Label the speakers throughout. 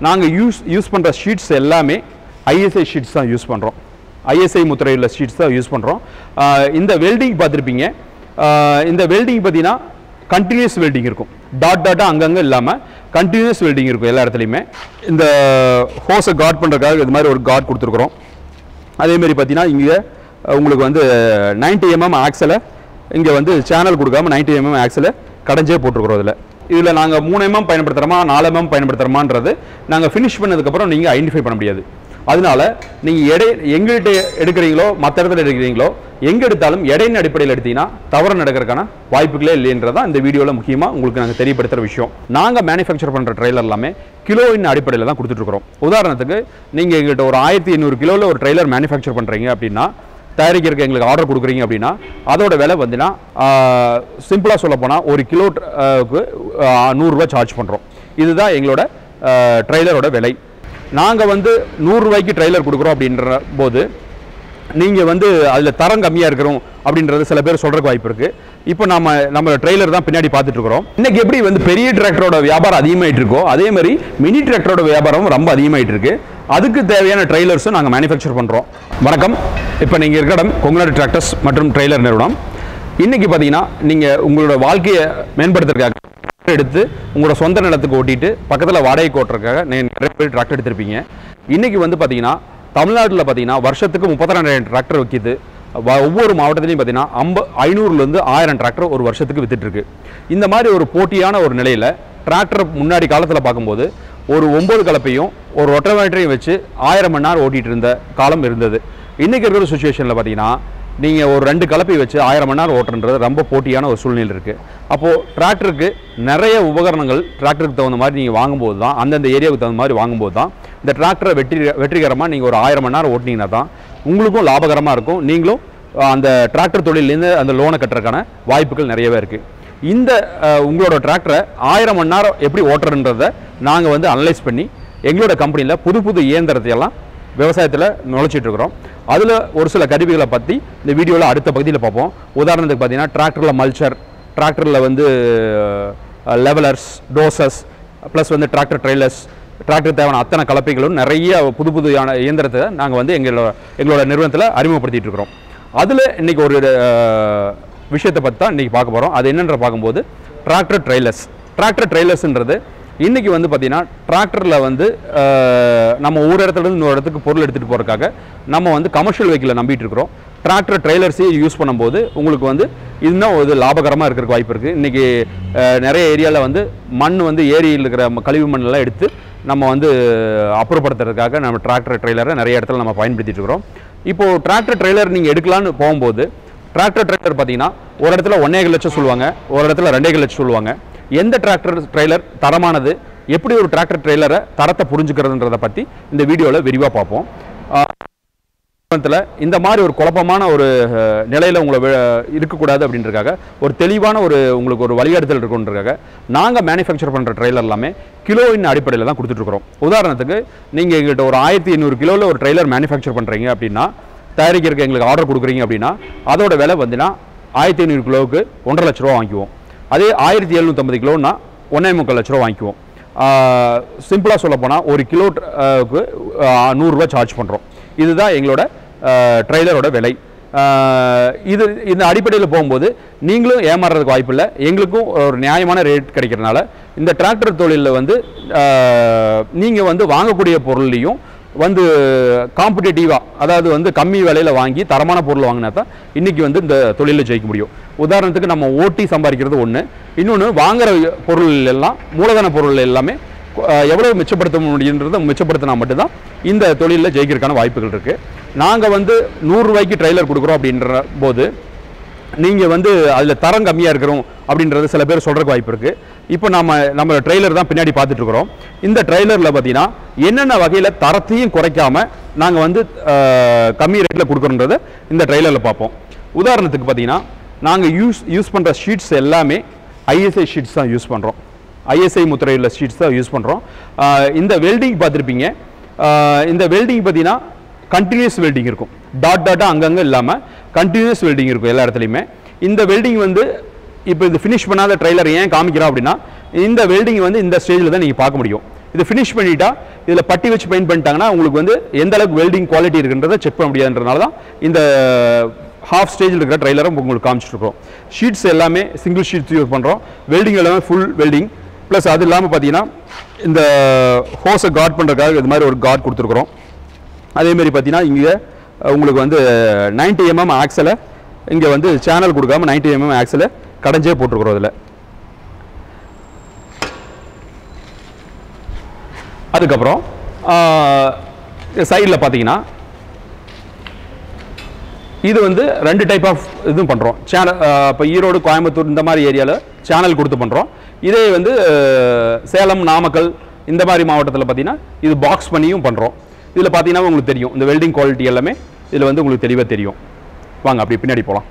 Speaker 1: நாங்கள் use use பண்ணுற sheets எல்லாமே ஐஎஸ்ஐ ஷீட்ஸ் தான் யூஸ் பண்ணுறோம் ஐஎஸ்ஐ முத்திரையுள்ள ஷீட்ஸ் தான் யூஸ் பண்ணுறோம் இந்த வெல்டிங் பார்த்துருப்பீங்க ஆஹ் இந்த வெல்டிங் பார்த்தீங்கன்னா கண்டினியூஸ் வெல்டிங் இருக்கும் டாட் டாட்டாக அங்கங்கே இல்லாமல் கண்டினியூஸ் வெல்டிங் இருக்கும் எல்லா இடத்துலையுமே இந்த ஹோஸை காட் பண்ணுறதுக்காக இது மாதிரி ஒரு காட் கொடுத்துருக்குறோம் அதே மாதிரி பார்த்தீங்கன்னா இங்கே உங்களுக்கு வந்து 90 எம்எம் ஆக்சலை இங்கே வந்து சேனல் கொடுக்காம 90 எம்எம் ஆக்சலை கடைஞ்சே போட்டிருக்கிறோம் இதில் இதில் நாங்கள் மூணு எம்எம் பயன்படுத்துகிறோமா நாலு எம்எம் பயன்படுத்துகிறோமான்றது நாங்கள் ஃபினிஷ் பண்ணதுக்கப்புறம் நீங்கள் ஐடென்டிஃபை பண்ண முடியாது அதனால நீங்கள் எடை எங்கள்கிட்ட எடுக்கிறீங்களோ மற்ற இடத்துல எடுக்கிறீங்களோ எங்கே எடுத்தாலும் எடையின் அடிப்படையில் எடுத்தீங்கன்னா தவறு நடக்கிறதுக்கான வாய்ப்புகளே இல்லைன்றதான் இந்த வீடியோவில் முக்கியமாக உங்களுக்கு நாங்கள் தெரியப்படுத்துகிற விஷயம் நாங்கள் மேனுஃபேக்சர் பண்ணுற ட்ரெய்லர் எல்லாமே கிலோவின் அடிப்படையில் தான் கொடுத்துட்ருக்குறோம் உதாரணத்துக்கு நீங்கள் எங்கள்கிட்ட ஒரு ஆயிரத்தி எண்ணூறு கிலோவில் ஒரு ட்ரெய்லர் மேனுஃபேக்சர் பண்ணுறீங்க அப்படின்னா தயாரிக்கிறதுக்கு எங்களுக்கு ஆர்டர் கொடுக்குறீங்க அப்படின்னா அதோட விலை வந்துன்னா சிம்பிளாக சொல்ல போனால் ஒரு கிலோ நூறுரூவா சார்ஜ் பண்ணுறோம் இதுதான் எங்களோட ட்ரெய்லரோட விலை நாங்கள் வந்து நூறுரூவாய்க்கு ட்ரெய்லர் கொடுக்குறோம் அப்படின்ற போது நீங்கள் வந்து அதில் தரம் கம்மியாக இருக்கிறோம் அப்படின்றது சில பேர் சொல்கிறக்கு வாய்ப்பு இருக்குது இப்போ நம்ம நம்ம ட்ரெய்லர் தான் பின்னாடி பார்த்துட்டு இருக்கிறோம் இன்னைக்கு எப்படி வந்து பெரிய டிராக்டரோட வியாபாரம் அதிகமாயிட்டு இருக்கோ அதே மாதிரி மினி டிராக்டரோட வியாபாரமும் ரொம்ப அதிகமாயிட்டு இருக்கு அதுக்கு தேவையான ட்ரெய்லர்ஸும் நாங்கள் மேனுஃபேக்சர் பண்ணுறோம் வணக்கம் இப்போ நீங்கள் இருக்கிற இடம் கொங்குநாடு டிராக்டர்ஸ் மற்றும் ட்ரெய்லர் நிறுவனம் இன்னைக்கு பார்த்தீங்கன்னா நீங்கள் உங்களோட வாழ்க்கையை மேம்படுத்துறதுக்காக எடுத்து உங்களோட சொந்த நிலத்துக்கு ஓட்டிட்டு பக்கத்தில் வாடகைக்கு ஓட்டுறதுக்காக நீங்க நிறைய பேர் டிராக்டர் எடுத்திருப்பீங்க இன்னைக்கு வந்து பார்த்தீங்கன்னா தமிழ்நாட்டில் பார்த்தீங்கன்னா வருஷத்துக்கு முப்பத்தி ரெண்டாயிரம் டிராக்டர் விற்கிது வ- ஒவ்வொரு மாவட்டத்திலையும் பார்த்தீங்கன்னா ஐம்ப ஐநூறுலேருந்து ஆயிரம் டிராக்டர் ஒரு வருஷத்துக்கு வித்துட்டு இருக்கு இந்த மாதிரி ஒரு போட்டியான ஒரு நிலையில் டிராக்டர் முன்னாடி காலத்தில் பார்க்கும்போது ஒரு ஒம்பது கலப்பையும் ஒரு ஒட்டமேட்டரையும் வச்சு ஆயிரம் மணி நேரம் ஓட்டிட்டு இருந்த காலம் இருந்தது இன்னைக்கு இருக்கிற சுச்சுவேஷனில் பார்த்தீங்கன்னா நீங்கள் ஒரு ரெண்டு கலப்பை வச்சு ஆயிரம் மணி நேரம் ஓட்டுன்றது ரொம்ப போட்டியான ஒரு சூழ்நிலை இருக்குது அப்போது டிராக்டருக்கு நிறைய உபகரணங்கள் டிராக்டருக்கு தகுந்த மாதிரி நீங்கள் வாங்கும்போது தான் அந்தந்த ஏரியாவுக்கு தகுந்த மாதிரி வாங்கும்போது தான் இந்த டிராக்டரை வெற்றி வெற்றிகரமாக நீங்கள் ஒரு ஆயிரம் மணி நேரம் ஓட்டினீங்கன்னா தான் உங்களுக்கும் லாபகரமாக இருக்கும் நீங்களும் அஹ், அந்த டிராக்டர் தொழிலேருந்து அந்த லோனை கட்டுறதுக்கான வாய்ப்புகள் நிறையவே இருக்குது இந்த அஹ், உங்களோட டிராக்டரை ஆயிரம் மணி நேரம் எப்படி ஓட்டுறன்றதை நாங்கள் வந்து அனலைஸ் பண்ணி எங்களோட கம்பெனியில் புது புது இயந்திரத்தை எல்லாம் விவசாயத்தில் நுழைச்சிட்டு இருக்கிறோம் அதில் ஒரு சில கருவிகளை பற்றி இந்த வீடியோவில் அடுத்த பகுதியில் பார்ப்போம் உதாரணத்துக்கு பார்த்தீங்கன்னா டிராக்டரில் மல்ச்சர் டிராக்டரில் வந்து லெவலர்ஸ் டோசஸ் ப்ளஸ் வந்து டிராக்டர் ட்ரெய்லர்ஸ் டிராக்டர் தேவையான அத்தனை கலப்பைகளும் நிறைய புது புதுயான இயந்திரத்தை நாங்கள் வந்து எங்களோட எங்களோட நிறுவனத்தில் அறிமுகப்படுத்திட்டு இருக்கிறோம் அதில் இன்னைக்கு ஒரு அஹ், விஷயத்தை பற்றி தான் இன்றைக்கி பார்க்க போகிறோம் அது என்னன்ற பார்க்கும்போது டிராக்டர் ட்ரெய்லர்ஸ் டிராக்டர் ட்ரெய்லர்ஸ்ன்றது இன்றைக்கி வந்து பார்த்திங்கன்னா டிராக்டரில் வந்து அஹ், நம்ம ஒரு இடத்துல இருந்து இன்னொரு இடத்துக்கு பொருள் எடுத்துகிட்டு போகிறதுக்காக நம்ம வந்து கமர்ஷியல் வெஹிக்கிளை நம்பிட்டு இருக்கிறோம் டிராக்டர் ட்ரெய்லர்ஸே யூஸ் பண்ணும்போது உங்களுக்கு வந்து இன்னும் ஒரு லாபகரமாக இருக்கிறதுக்கு வாய்ப்பு இருக்குது இன்றைக்கி நிறைய ஏரியாவில் வந்து மண் வந்து ஏரியில் இருக்கிற ம- கழிவு மண்ணெல்லாம் எடுத்து நம்ம வந்து அப்புறப்படுத்துறதுக்காக நம்ம டிராக்டர் ட்ரெய்லரை நிறைய இடத்துல நம்ம பயன்படுத்திட்டு இருக்கிறோம் இப்போது டிராக்டர் ட்ரெய்லர் நீங்கள் எடுக்கலான்னு போகும்போது டிராக்டர் ட்ரெய்லர் பார்த்தீங்கன்னா ஒரு இடத்துல ஒன்னேகால் லட்சம் சொல்லுவாங்க ஒரு இடத்துல ரெண்டேகால் லட்சம் சொல்லுவாங்க எந்த டிராக்டர் ட்ரெய்லர் தரமானது எப்படி ஒரு டிராக்டர் ட்ரெய்லரை தரத்தை புரிஞ்சுக்கிறதுன்றதை பற்றி இந்த வீடியோவில் விரிவாக பார்ப்போம் ஆஹ் நிறுவனத்துல இந்த மாதிரி ஒரு குழப்பமான ஒரு அஹ், நிலையில உங்களை வி- இருக்கக்கூடாது அப்படின்றக்காக ஒரு தெளிவான ஒரு உங்களுக்கு ஒரு வழிகாட்டுதல் இருக்குன்றக்காக நாங்கள் மேனுஃபேக்சர் பண்ணுற ட்ரெய்லர் எல்லாமே கிலோவின் அடிப்படையில் தான் கொடுத்துட்ருக்குறோம் உதாரணத்துக்கு நீங்கள் எங்கள்கிட்ட ஒரு ஆயிரத்தி எண்ணூறு கிலோவில் ஒரு ட்ரெய்லர் மேனுஃபேக்சர் பண்ணுறீங்க அப்படின்னா தயாரிக்கிறதுக்கு எங்களுக்கு ஆர்டர் கொடுக்குறீங்க அப்படின்னா அதோட விலை வந்துன்னா ஆயிரத்தி ஐநூறு கிலோவுக்கு ஒன்றரை லட்ச ரூபா வாங்கிக்குவோம் அதே ஆயிரத்தி எழுநூற்றம்பது கிலோன்னா ஒன்றே முக்கால் லட்ச ரூபா வாங்கிக்குவோம் சிம்பிளாக சொல்ல போனால் ஒரு கிலோ நூறுரூவா சார்ஜ் பண்ணுறோம் இதுதான் எங்களோட ட்ரெய்லரோட விலை ஆஹ் இது இந்த அடிப்படையில் போகும்போது நீங்களும் ஏமாறுறதுக்கு வாய்ப்பு இல்லை எங்களுக்கும் ஒரு நியாயமான ரேட் கிடைக்கிறனால இந்த டிராக்டர் தொழிலில் வந்து நீங்கள் வந்து வாங்கக்கூடிய பொருள்லையும் வந்து காம்படிட்டிவாக அதாவது வந்து கம்மி விலையில் வாங்கி தரமான பொருள் வாங்கினா தான் இன்றைக்கி வந்து இந்த தொழிலில் ஜெயிக்க முடியும் உதாரணத்துக்கு நம்ம ஓட்டி சம்பாதிக்கிறது ஒன்று இன்னொன்று வாங்குற பொருள் எல்லாம் மூலதன பொருள் எல்லாமே அஹ், எவ்வளவு மிச்சப்படுத்த முடியுன்றதை மிச்சப்படுத்தினா மட்டும்தான் இந்த தொழிலில் ஜெயிக்கிறதுக்கான வாய்ப்புகள் இருக்குது நாங்கள் வந்து நூறுரூவாய்க்கு ட்ரெய்லர் கொடுக்குறோம் அப்படின்ற போது நீங்கள் வந்து அதில் தரம் கம்மியாக இருக்கிறோம் அப்படின்றது சில பேர் சொல்கிறக்கு வாய்ப்பு இருக்குது இப்போ நம்ம நம்ம ட்ரெய்லர் தான் பின்னாடி பார்த்துட்டு இருக்கிறோம் இந்த ட்ரெய்லரில் பார்த்தீங்கன்னா என்னென்ன வகையில் தரத்தையும் குறைக்காம நாங்கள் வந்து அஹ், கம்மி ரேட்டில் கொடுக்குறோன்றதை இந்த ட்ரெய்லரில் பார்ப்போம் உதாரணத்துக்கு பார்த்தீங்கன்னா நாங்கள் யூஸ் யூஸ் பண்ணுற ஷீட்ஸ் எல்லாமே ஐஎஸ்ஐ ஷீட்ஸ் தான் யூஸ் பண்ணுறோம் ஐஎஸ்ஐ முத்திரையுள்ள ஷீட்ஸ் தான் யூஸ் பண்ணுறோம் இந்த வெல்டிங் பார்த்துருப்பீங்க ஆஹ் இந்த வெல்டிங் பார்த்தீங்கன்னா கண்டினியூஸ் வெல்டிங் இருக்கும் டாட் டாட்டாக அங்கங்கே இல்லாமல் கண்டினியூஸ் வெல்டிங் இருக்கும் எல்லா இடத்துலையுமே இந்த வெல்டிங் வந்து இப்போ இது ஃபினிஷ் பண்ணாத ட்ரைலர் ஏன் காமிக்கிறோம் அப்படின்னா இந்த வெல்டிங் வந்து இந்த ஸ்டேஜில் தான் நீங்கள் பார்க்க முடியும் இது ஃபினிஷ் பண்ணிட்டா இதில் பட்டி வச்சு பெயிண்ட் பண்ணிட்டாங்கன்னா உங்களுக்கு வந்து எந்த அளவுக்கு வெல்டிங் குவாலிட்டி இருக்குன்றதை செக் பண்ண முடியாதுன்றனால தான் இந்த ஹாஃப் ஸ்டேஜில் இருக்கிற ட்ரைலரை உங்களுக்கு காமிச்சிட்ருக்கோம் ஷீட்ஸ் எல்லாமே சிங்கிள் ஷீட்ஸ் யூஸ் பண்ணுறோம் வெல்டிங் எல்லாமே ஃபுல் வெல்டிங் ப்ளஸ் அது இல்லாமல் பார்த்தீங்கன்னா இந்த ஹோஸை கார்ட் பண்ணுறதுக்காக இது மாதிரி ஒரு கார்ட் கொடுத்துருக்குறோம் அதேமாரி பார்த்தீங்கன்னா இங்கே உங்களுக்கு வந்து 90 எம்எம் ஆக்சலை இங்கே வந்து சேனல் கொடுக்காம 90 எம்எம் ஆக்சலை கடைஞ்சே போட்டிருக்கிறோம் இதில் அதுக்கப்புறம் சைடில் பார்த்தீங்கன்னா இது வந்து ரெண்டு டைப் ஆஃப் இதுவும் பண்ணுறோம் சேனல் இப்போ ஈரோடு கோயம்புத்தூர் இந்த மாதிரி ஏரியாவில் சேனல் கொடுத்து பண்ணுறோம் இதே வந்து அஹ், சேலம் நாமக்கல் இந்த மாதிரி மாவட்டத்தில் பார்த்தீங்கன்னா இது பாக்ஸ் பண்ணியும் பண்ணுறோம் இதில் பார்த்தீங்கன்னா உங்களுக்கு தெரியும் இந்த வெல்டிங் குவாலிட்டி எல்லாமே இதில் வந்து உங்களுக்கு தெளிவாக தெரியும் வாங்க அப்படி பின்னாடி போகலாம்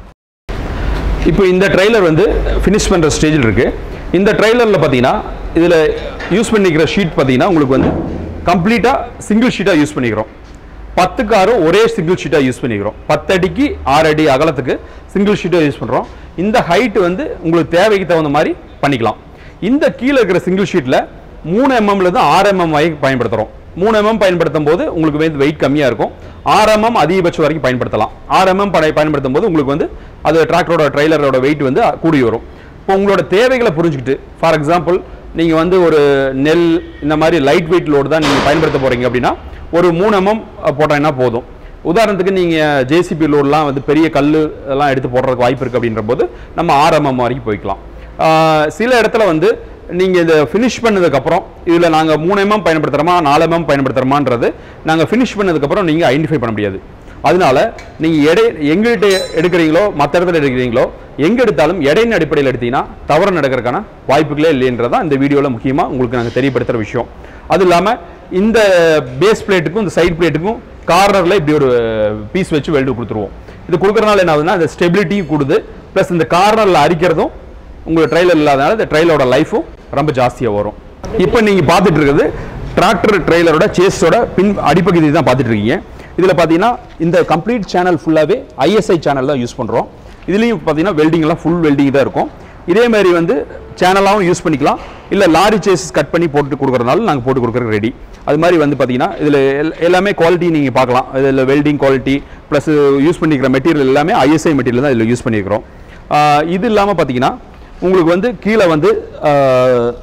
Speaker 1: இப்போ இந்த ட்ரைலர் வந்து ஃபினிஷ் பண்ணுற ஸ்டேஜில் இருக்குது இந்த ட்ரைலரில் பார்த்தீங்கன்னா இதில் யூஸ் பண்ணிக்கிற ஷீட் பார்த்தீங்கன்னா உங்களுக்கு வந்து கம்ப்ளீட்டாக சிங்கிள் ஷீட்டாக யூஸ் பண்ணிக்கிறோம் பத்து காரும் ஒரே சிங்கிள் ஷீட்டாக யூஸ் பண்ணிக்கிறோம் பத்து அடிக்கு ஆறு அடி அகலத்துக்கு சிங்கிள் ஷீட்டாக யூஸ் பண்ணுறோம் இந்த ஹைட் வந்து உங்களுக்கு தேவைக்கு தகுந்த மாதிரி பண்ணிக்கலாம் இந்த கீழே இருக்கிற சிங்கிள் ஷீட்டில் மூணு எம்எம்ல இருந்து ஆறு எம்எம் வரைக்கும் பயன்படுத்துகிறோம் மூணு எம்எம் பயன்படுத்தும் போது உங்களுக்கு வந்து வெயிட் கம்மியாக இருக்கும் ஆறு எம்எம் அதிகபட்சம் வரைக்கும் பயன்படுத்தலாம் ஆறு எம்எம் பயன்படுத்தும் போது உங்களுக்கு வந்து அது டிராக்டரோட ட்ரைலரோட வெயிட் வந்து கூடி வரும் இப்போ உங்களோட தேவைகளை புரிஞ்சுக்கிட்டு ஃபார் எக்ஸாம்பிள் நீங்கள் வந்து ஒரு நெல் இந்த மாதிரி லைட் வெயிட் லோடு தான் நீங்கள் பயன்படுத்த போகிறீங்க அப்படின்னா ஒரு மூணு எம்எம் போட்டீங்கன்னா போதும் உதாரணத்துக்கு நீங்கள் ஜேசிபி லோட்லாம் வந்து பெரிய கல் எல்லாம் எடுத்து போடுறதுக்கு வாய்ப்பு இருக்குது அப்படின்ற போது நம்ம ஆறு எம்எம் வரைக்கும் போய்க்கலாம் ஆஹ் சில இடத்துல வந்து நீங்கள் இதை ஃபினிஷ் பண்ணதுக்கப்புறம் இதில் நாங்கள் மூணு எம்எம் பயன்படுத்துகிறோமா நாலு எம்எம் பயன்படுத்துகிறோமான்றது நாங்கள் ஃபினிஷ் பண்ணதுக்கப்புறம் நீங்கள் ஐடென்டிஃபை பண்ண முடியாது அதனால நீங்கள் எடை எங்கள்கிட்ட எடுக்கிறீங்களோ மற்ற இடத்துல எடுக்கிறீங்களோ எங்கே எடுத்தாலும் எடையின் அடிப்படையில் எடுத்தீங்கன்னா தவறு நடக்கிறதுக்கான வாய்ப்புகளே இல்லைன்றதான் இந்த வீடியோவில் முக்கியமாக உங்களுக்கு நாங்கள் தெரியப்படுத்துகிற விஷயம் அது இல்லாமல் இந்த பேஸ் பிளேட்டுக்கும் இந்த சைடு பிளேட்டுக்கும் கார்னரில் இப்படி ஒரு பீஸ் வச்சு வெல்டு கொடுத்துருவோம் இது கொடுக்குறதுனால என்ன ஆகுதுன்னா இந்த ஸ்டெபிலிட்டியும் கூடுது ப்ளஸ் இந்த கார்னரில் அரிக்கிறதும் உங்களுக்கு ட்ரைலர் இல்லாதனால இந்த ட்ரைலரோட லைஃபும் ரொம்ப ஜாஸ்தியாக வரும் இப்போ நீங்கள் பார்த்துட்டு இருக்கிறது டிராக்டர் ட்ரெய்லரோட சேஸோட பின் அடிப்பகுதி தான் பார்த்துட்டு இருக்கீங்க இதில் பார்த்தீங்கன்னா இந்த கம்ப்ளீட் சேனல் ஃபுல்லாகவே ஐஎஸ்ஐ சேனல் தான் யூஸ் பண்ணுறோம் இதுலேயும் பார்த்தீங்கன்னா வெல்டிங்லாம் ஃபுல் வெல்டிங் தான் இருக்கும் இதே மாதிரி வந்து சேனலாகவும் யூஸ் பண்ணிக்கலாம் இல்லை லாரி சேஸஸ் கட் பண்ணி போட்டு கொடுக்குறதுனால நாங்கள் போட்டு கொடுக்குறதுக்கு ரெடி அது மாதிரி வந்து பார்த்தீங்கன்னா இதில் எல்லாமே குவாலிட்டி நீங்கள் பார்க்கலாம் இதில் வெல்டிங் குவாலிட்டி ப்ளஸ் யூஸ் பண்ணிக்கிற மெட்டீரியல் எல்லாமே ஐஎஸ்ஐ மெட்டீரியல் தான் இதில் யூஸ் பண்ணியிருக்கிறோம் ஆஹ் இது இல்லாமல் பார்த்தீங்கன்னா உங்களுக்கு வந்து கீழே வந்து ஆஹ்,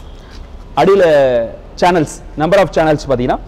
Speaker 1: அடியில் சேனல்ஸ் நம்பர் ஆஃப் சேனல்ஸ் பார்த்தீங்கன்னா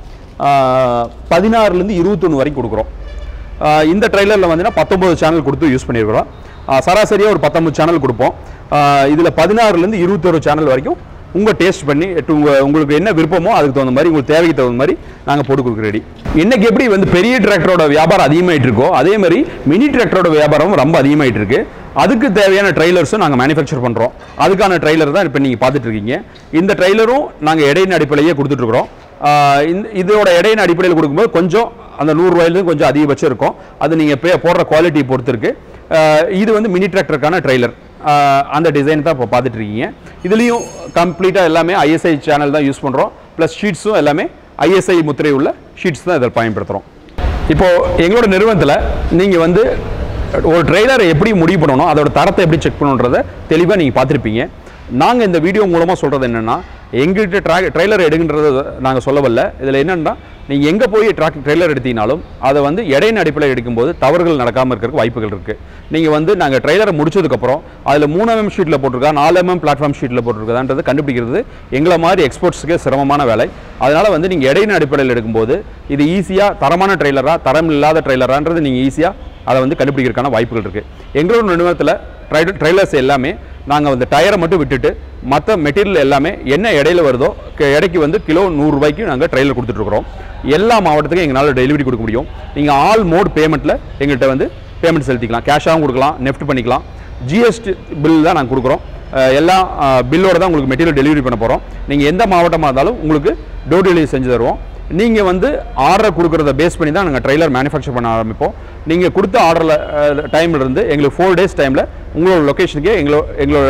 Speaker 1: பதினாறுலேருந்து இருபத்தொன்று வரைக்கும் கொடுக்குறோம் ஆஹ் இந்த ட்ரைலரில் வந்துன்னா பத்தொம்பது சேனல் கொடுத்து யூஸ் பண்ணியிருக்கிறோம் சராசரியாக ஒரு பத்தொம்பது சேனல் கொடுப்போம் இதில் பதினாறுலேருந்து இருபத்தொரு சேனல் வரைக்கும் உங்கள் டேஸ்ட் பண்ணி to உங்க- உங்களுக்கு என்ன விருப்பமோ அதுக்கு தகுந்த மாதிரி உங்களுக்கு தேவைக்கு தகுந்த மாதிரி நாங்கள் போட்டு கொடுக்குற ரெடி இன்னைக்கு எப்படி வந்து பெரிய டிராக்டரோட வியாபாரம் அதிகமாயிட்டு இருக்கோ அதே மாதிரி மினி டிராக்டரோட வியாபாரமும் ரொம்ப அதிகமாயிட்டு இருக்கு அதுக்கு தேவையான ட்ரைலர்ஸும் நாங்கள் மேனுஃபேக்சர் பண்ணுறோம் அதுக்கான ட்ரைலர் தான் இப்போ நீங்கள் பார்த்துட்டு இருக்கீங்க இந்த ட்ரைலரும் நாங்கள் இடையின் அடிப்படையே கொடுத்துட்ருக்குறோம் இந்த இதோட இடையின் அடிப்படையில் கொடுக்கும்போது கொஞ்சம் அந்த நூறுரூவாயிலும் கொஞ்சம் அதிகபட்சம் இருக்கும் அது நீங்கள் பே போடுற குவாலிட்டி பொறுத்து இருக்கு ஆஹ் இது வந்து மினி டிராக்டருக்கான ட்ரைலர் அந்த டிசைன் தான் இப்போ பார்த்துட்டு இருக்கீங்க இதுலேயும் கம்ப்ளீட்டாக எல்லாமே ஐஎஸ்ஐ சேனல் தான் யூஸ் பண்ணுறோம் ப்ளஸ் ஷீட்ஸும் எல்லாமே ஐஎஸ்ஐ முத்திரை உள்ள ஷீட்ஸ் தான் இதில் பயன்படுத்துகிறோம் இப்போ எங்களோட நிறுவனத்தில் நீங்கள் வந்து ஒரு ட்ரெய்லரை எப்படி முடிவு பண்ணணும் அதோட தரத்தை எப்படி செக் பண்ணணுன்றத தெளிவாக நீங்கள் பார்த்துருப்பீங்க நாங்கள் இந்த வீடியோ மூலமாக சொல்கிறது என்னென்னா எங்கள்கிட்ட ட்ரா ட்ரெய்லர் எடுங்கன்றத நாங்கள் சொல்லவில்லை இதில் என்னென்னா நீங்கள் எங்கே போய் ட்ராக் ட்ரெய்லர் எடுத்தீங்கனாலும் அதை வந்து எடையின் அடிப்படையில் எடுக்கும்போது தவறுகள் நடக்காமல் இருக்கிறதுக்கு வாய்ப்புகள் இருக்குது நீங்கள் வந்து நாங்கள் ட்ரெய்லரை முடிச்சதுக்கப்புறம் அதில் மூணு எம்எம் ஷீட்டில் போட்டிருக்கா நாலு எம்எம் பிளாட்ஃபார்ம் ஷீட்டில் போட்டிருக்கதான்றது கண்டுபிடிக்கிறது எங்களை மாதிரி எக்ஸ்போர்ட்ஸுக்கே சிரமமான வேலை அதனால் வந்து நீங்கள் எடையின் அடிப்படையில் எடுக்கும்போது இது ஈஸியாக தரமான ட்ரெய்லரா தரம் இல்லாத ட்ரெய்லரான்றது நீங்கள் ஈஸியாக அதை வந்து கண்டுபிடிக்கிறதுக்கான வாய்ப்புகள் இருக்குது எங்களோட நிறுவனத்தில் ட்ரை ட்ரெய்லர்ஸ் எல்லாமே நாங்கள் அந்த டயரை மட்டும் விட்டுட்டு மற்ற மெட்டீரியல் எல்லாமே என்ன இடையில வருதோ க- எடைக்கு வந்து கிலோ நூறுரூபாய்க்கு நாங்கள் ட்ரெயிலர் கொடுத்துட்ருக்குறோம் எல்லா மாவட்டத்துக்கும் எங்களால் டெலிவரி கொடுக்க முடியும் நீங்கள் ஆல் மோட் பேமெண்ட்டில் எங்கள்கிட்ட வந்து பேமெண்ட் செலுத்திக்கலாம் கேஷாகவும் கொடுக்கலாம் நெஃப்ட் பண்ணிக்கலாம் ஜிஎஸ்டி பில் தான் நாங்கள் கொடுக்குறோம் அஹ் எல்லா பில்லோட தான் உங்களுக்கு மெட்டீரியல் டெலிவரி பண்ண போகிறோம் நீங்கள் எந்த மாவட்டமாக இருந்தாலும் உங்களுக்கு டோர் டெலிவரி செஞ்சு தருவோம் நீங்கள் வந்து ஆர்டர் கொடுக்குறத பேஸ் பண்ணி தான் நாங்கள் ட்ரெய்லர் மேனுஃபேக்சர் பண்ண ஆரம்பிப்போம் நீங்கள் கொடுத்த ஆர்டரில் டைமில் இருந்து எங்களுக்கு ஃபோர் டேஸ் டைமில் உங்களோட லொக்கேஷனுக்கே எங்களோ எங்களோட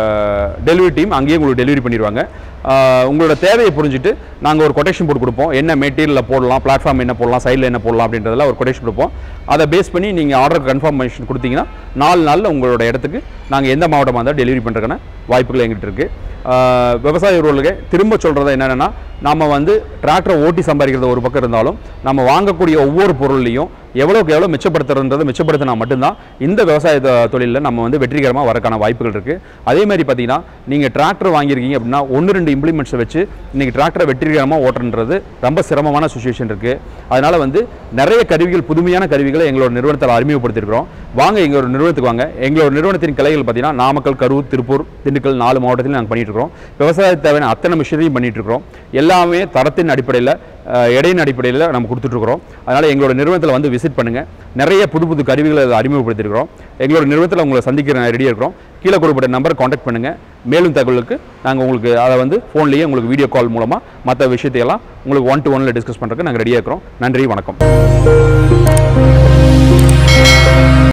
Speaker 1: டெலிவரி டீம் அங்கேயே உங்களுக்கு டெலிவரி பண்ணிடுவாங்க ஆஹ் உங்களோட தேவையை புரிஞ்சுட்டு நாங்கள் ஒரு கொட்டேஷன் போட்டு கொடுப்போம் என்ன மெட்டீரியலில் போடலாம் பிளாட்ஃபார்ம் என்ன போடலாம் சைடில் என்ன போடலாம் அப்படின்றதுல ஒரு கொட்டேஷன் கொடுப்போம் அதை பேஸ் பண்ணி நீங்கள் ஆர்டர் கன்ஃபர்மேஷன் கொடுத்தீங்கன்னா நாலு நாளில் உங்களோட இடத்துக்கு நாங்கள் எந்த மாவட்டமாக இருந்தாலும் டெலிவரி பண்ணுறதுக்கான வாய்ப்புகள் எங்கிட்ட இருக்குது ஆஹ், விவசாய உறவுகளுக்கு திரும்ப சொல்கிறது என்னென்னா நம்ம வந்து டிராக்டரை ஓட்டி சம்பாதிக்கிறது ஒரு பக்கம் இருந்தாலும் நம்ம வாங்கக்கூடிய ஒவ்வொரு பொருள்லையும் எவ்வளோக்கு எவ்வளோ மிச்சப்படுத்துறதுன்றதை மிச்சப்படுத்தினா மட்டும்தான் இந்த விவசாய தொ- தொழிலில் நம்ம வந்து வெற்றிகரமாக வரக்கான வாய்ப்புகள் இருக்குது அதே மாதிரி பார்த்தீங்கன்னா நீங்கள் டிராக்டர் வாங்கியிருக்கீங்க அப்படின்னா ஒன்று ரெண்டு இம்ப்ளிமெண்ட்ஸை வச்சு இன்றைக்கி டிராக்டரை வெற்றிகரமாக ஓட்டுறது ரொம்ப சிரமமான சுச்சுவேஷன் இருக்குது அதனால் வந்து நிறைய கருவிகள் புதுமையான கருவிகளை எங்களோட நிறுவனத்தில் அறிமுகப்படுத்தியிருக்கிறோம் வாங்க எங்களோட நிறுவனத்துக்கு வாங்க எங்களோட நிறுவனத்தின் கிளைகள் பார்த்தீங்கன்னா நாமக்கல் கரூர் திருப்பூர் திண்டுக்கல் நாலு மாவட்டத்தில் நாங்கள் பண்ணிட்டு இருக்கிறோம் விவசாயத்துக்கு தேவையான அத்தனை மிஷினரியும் பண்ணிட்டு இருக்கிறோம் எல்லாமே தரத்தின் அடிப்படையில் அஹ், எடையின் அடிப்படையில் நம்ம கொடுத்துட்ருக்குறோம் அதனால் எங்களோட நிறுவனத்தில் வந்து விசிட் பண்ணுங்கள் நிறைய புது புது கருவிகளை அதை அறிமுகப்படுத்தியிருக்கிறோம் எங்களோட நிறுவனத்தில் உங்களை சந்திக்கிற ரெடியாக இருக்கிறோம் கீழே கொடுக்கப்பட்ட நம்பரை காண்டாக்ட் பண்ணுங்கள் மேலும் தகவலுக்கு நாங்கள் உங்களுக்கு அதை வந்து ஃபோன்லேயே உங்களுக்கு வீடியோ கால் மூலமாக மற்ற விஷயத்தையெல்லாம் உங்களுக்கு ஒன் டு ஒன்ல டிஸ்கஸ் பண்ணுறதுக்கு நாங்கள் ரெடியாக இருக்கிறோம் நன்றி வணக்கம்